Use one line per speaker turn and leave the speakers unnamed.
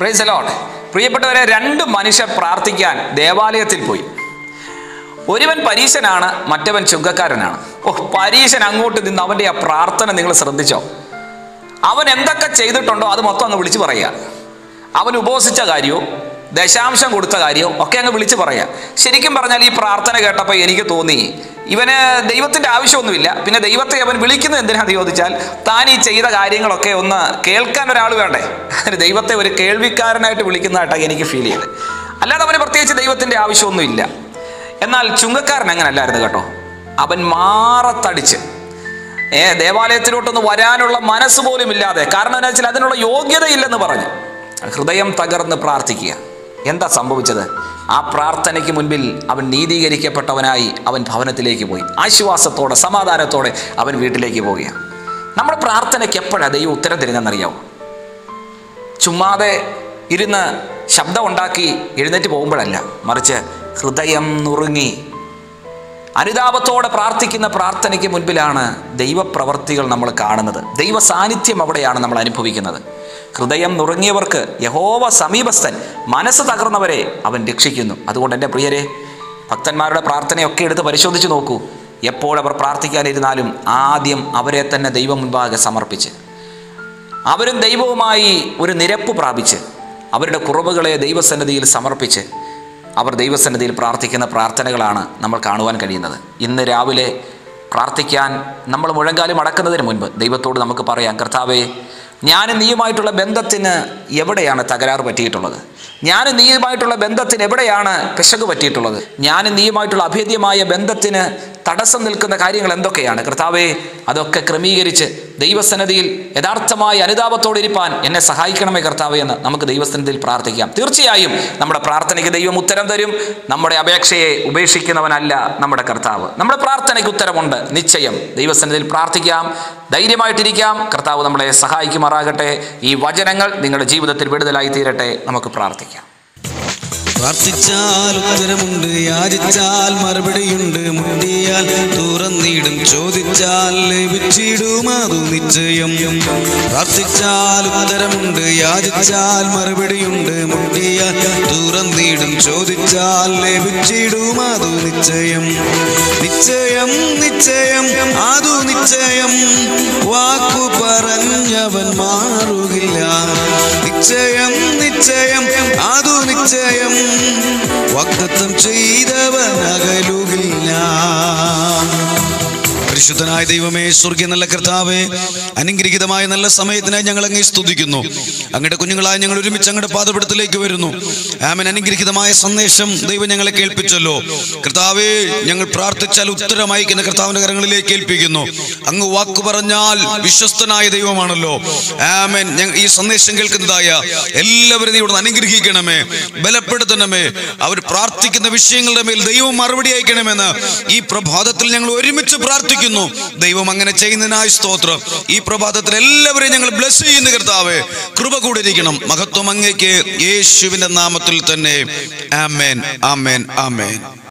price load പ്രിയപ്പെട്ടവരെ രണ്ട് മനുഷ്യർ പ്രാർത്ഥിക്കാൻ ദേവാലയത്തിൽ പോയി ഒരുവൻ പരീശനാണ് മറ്റവൻ ചുങ്കക്കാരനാണ് ഓ പരീശൻ അങ്ങോട്ട് നിന്ന് അവൻ്റെ ആ പ്രാർത്ഥന നിങ്ങൾ ശ്രദ്ധിച്ചോ അവൻ എന്തൊക്കെ ചെയ്തിട്ടുണ്ടോ അത് മൊത്തം അങ്ങ് വിളിച്ചു പറയുക അവൻ ഉപവസിച്ച കാര്യവും ദശാംശം കൊടുത്ത കാര്യവും ഒക്കെ അങ്ങ് വിളിച്ചു പറയുക ശരിക്കും പറഞ്ഞാൽ ഈ പ്രാർത്ഥന കേട്ടപ്പോൾ എനിക്ക് തോന്നി ഇവന് ദൈവത്തിൻ്റെ ആവശ്യമൊന്നുമില്ല പിന്നെ ദൈവത്തെ അവൻ വിളിക്കുന്നത് എന്തിനാന്ന് ചോദിച്ചാൽ താൻ ഈ ചെയ്ത കാര്യങ്ങളൊക്കെ ഒന്ന് കേൾക്കാൻ ഒരാൾ വേണ്ടേ ദൈവത്തെ ഒരു കേൾവിക്കാരനായിട്ട് വിളിക്കുന്നതായിട്ടാണ് എനിക്ക് ഫീൽ ചെയ്തത് അല്ലാതെ അവന് പ്രത്യേകിച്ച് ദൈവത്തിൻ്റെ ആവശ്യമൊന്നുമില്ല എന്നാൽ ചുങ്കക്കാരൻ അങ്ങനെ അല്ലായിരുന്നു കേട്ടോ അവൻ മാറത്തടിച്ച് ഏ ദേവാലയത്തിലോട്ടൊന്ന് വരാനുള്ള മനസ്സ് പോലും ഇല്ലാതെ കാരണം എന്താ വെച്ചാൽ അതിനുള്ള യോഗ്യതയില്ലെന്ന് പറഞ്ഞു ഹൃദയം തകർന്ന് പ്രാർത്ഥിക്കുക എന്താ സംഭവിച്ചത് ആ പ്രാർത്ഥനയ്ക്ക് മുൻപിൽ അവൻ നീതീകരിക്കപ്പെട്ടവനായി അവൻ ഭവനത്തിലേക്ക് പോയി ആശ്വാസത്തോടെ സമാധാനത്തോടെ അവൻ വീട്ടിലേക്ക് പോവുകയാണ് നമ്മുടെ പ്രാർത്ഥനയ്ക്ക് എപ്പോഴാണ് ദൈവം ഉത്തരം തരുന്നതെന്നറിയാമോ ചുമ്മാതെ ഇരുന്ന് ശബ്ദം ഉണ്ടാക്കി എഴുന്നേറ്റ് പോകുമ്പോഴല്ല മറിച്ച് ഹൃദയം നുറുങ്ങി അനുതാപത്തോടെ പ്രാർത്ഥിക്കുന്ന പ്രാർത്ഥനയ്ക്ക് മുൻപിലാണ് ദൈവപ്രവർത്തികൾ നമ്മൾ കാണുന്നത് ദൈവ സാന്നിധ്യം അവിടെയാണ് നമ്മൾ അനുഭവിക്കുന്നത് ഹൃദയം നുറുങ്ങിയവർക്ക് യഹോവ സമീപസ്ഥൻ മനസ്സ് തകർന്നവരെ അവൻ രക്ഷിക്കുന്നു അതുകൊണ്ട് എൻ്റെ പ്രിയരെ ഭക്തന്മാരുടെ പ്രാർത്ഥനയൊക്കെ എടുത്ത് പരിശോധിച്ച് നോക്കൂ എപ്പോഴവർ പ്രാർത്ഥിക്കാനിരുന്നാലും ആദ്യം അവരെ തന്നെ ദൈവം മുൻപാകെ സമർപ്പിച്ച് അവരും ദൈവവുമായി ഒരു നിരപ്പ് പ്രാപിച്ച് അവരുടെ കുറവുകളെ ദൈവസന്നിധിയിൽ സമർപ്പിച്ച് അവർ ദൈവസന്നിധിയിൽ പ്രാർത്ഥിക്കുന്ന പ്രാർത്ഥനകളാണ് നമ്മൾ കാണുവാൻ കഴിയുന്നത് ഇന്ന് രാവിലെ പ്രാർത്ഥിക്കാൻ നമ്മൾ മുഴങ്കാലും അടക്കുന്നതിന് മുൻപ് ദൈവത്തോട് നമുക്ക് പറയാം കർത്താവേ ഞാനും നീയുമായിട്ടുള്ള ബന്ധത്തിന് എവിടെയാണ് തകരാറ് പറ്റിയിട്ടുള്ളത് ഞാനും നീയുമായിട്ടുള്ള ബന്ധത്തിന് എവിടെയാണ് പിശക് പറ്റിയിട്ടുള്ളത് ഞാനും നീയുമായിട്ടുള്ള അഭേദ്യമായ ബന്ധത്തിന് തടസ്സം നിൽക്കുന്ന കാര്യങ്ങൾ എന്തൊക്കെയാണ് കർത്താവെ അതൊക്കെ ക്രമീകരിച്ച് ദൈവസന്നിധിയിൽ യഥാർത്ഥമായ അനുതാപത്തോടെ ഇരിപ്പാൻ എന്നെ സഹായിക്കണമേ കർത്താവെ എന്ന് നമുക്ക് ദൈവസന്നിധിയിൽ പ്രാർത്ഥിക്കാം തീർച്ചയായും നമ്മുടെ പ്രാർത്ഥനയ്ക്ക് ദൈവം ഉത്തരം തരും നമ്മുടെ അപേക്ഷയെ ഉപേക്ഷിക്കുന്നവനല്ല നമ്മുടെ കർത്താവ് നമ്മുടെ പ്രാർത്ഥനയ്ക്ക് ഉത്തരമുണ്ട് നിശ്ചയം ദൈവസന്നിധിയിൽ പ്രാർത്ഥിക്കാം ധൈര്യമായിട്ടിരിക്കാം കർത്താവ് നമ്മളെ സഹായിക്കുമാറാകട്ടെ ഈ വചനങ്ങൾ നിങ്ങളുടെ ജീവിതത്തിൽ വിടുതലായി തീരട്ടെ നമുക്ക് പ്രാർത്ഥിക്കാം
പ്രാർത്ഥിച്ചാൽ ഉത്തരമുണ്ട് യാചിച്ചാൽ മറുപടിയുണ്ട് മുണ്ടിയാൽ തുറന്നിടും ചോദിച്ചാൽ ലഭിച്ചിടും അതു നിശ്ചയം പ്രാർത്ഥിച്ചാൽ ഉത്തരമുണ്ട് യാചിച്ചാൽ മറുപടിയുണ്ട് മുണ്ടിയാൽ തുറന്നിടും ചോദിച്ചാൽ ലഭിച്ചിടും അതു നിശ്ചയം നിശ്ചയം നിശ്ചയം അതു നിശ്ചയം വാക്കു പറഞ്ഞവൻ മാറുകില്ല നിശ്ചയം നിശ്ചയം അതു നിശ്ചയം വാഗ്ദത്തം ചെയ്തവൻ അകലുകില്ല പരിശുദ്ധനായ ദൈവമേ സ്വർഗീയ നല്ല കർത്താവേ അനുഗ്രഹീതമായ നല്ല സമയത്തിനായി ഞങ്ങൾ അങ്ങേ സ്തുതിക്കുന്നു അങ്ങയുടെ കുഞ്ഞുങ്ങളായി ഞങ്ങൾ ഒരുമിച്ച് അങ്ങയുടെ പാദപടത്തിലേക്ക് വരുന്നു ആമൻ അനുഗ്രഹീതമായ സന്ദേശം ദൈവം ഞങ്ങളെ കേൾപ്പിച്ചല്ലോ കർത്താവേ ഞങ്ങൾ പ്രാർത്ഥിച്ചാൽ ഉത്തരം അയക്കുന്ന കർത്താവിന്റെ കരങ്ങളിലേക്ക് ഏൽപ്പിക്കുന്നു അങ്ങ് വാക്ക് പറഞ്ഞാൽ വിശ്വസ്തനായ ദൈവമാണല്ലോ ആമൻ ഞങ്ങൾ ഈ സന്ദേശം കേൾക്കുന്നതായ എല്ലാവരും നീ ഇവിടുന്ന് അനുഗ്രഹിക്കണമേ ബലപ്പെടുത്തണമേ അവർ പ്രാർത്ഥിക്കുന്ന വിഷയങ്ങളുടെ മേൽ ദൈവം മറുപടി അയക്കണമെന്ന് ഈ പ്രഭാതത്തിൽ ഞങ്ങൾ ഒരുമിച്ച് പ്രാർത്ഥിക്കുന്നു ദൈവം അങ്ങനെ ചെയ്യുന്നതിനായി സ്തോത്രം ഈ പ്രഭാതത്തിൽ എല്ലാവരെയും ഞങ്ങൾ ബ്ലസ് ചെയ്യുന്ന കർത്താവേ കൃപ കൂടിയിരിക്കണം മഹത്വം അങ്ങേക്ക് യേശുവിന്റെ നാമത്തിൽ തന്നെ ആമേൻ ആമേൻ ആമേൻ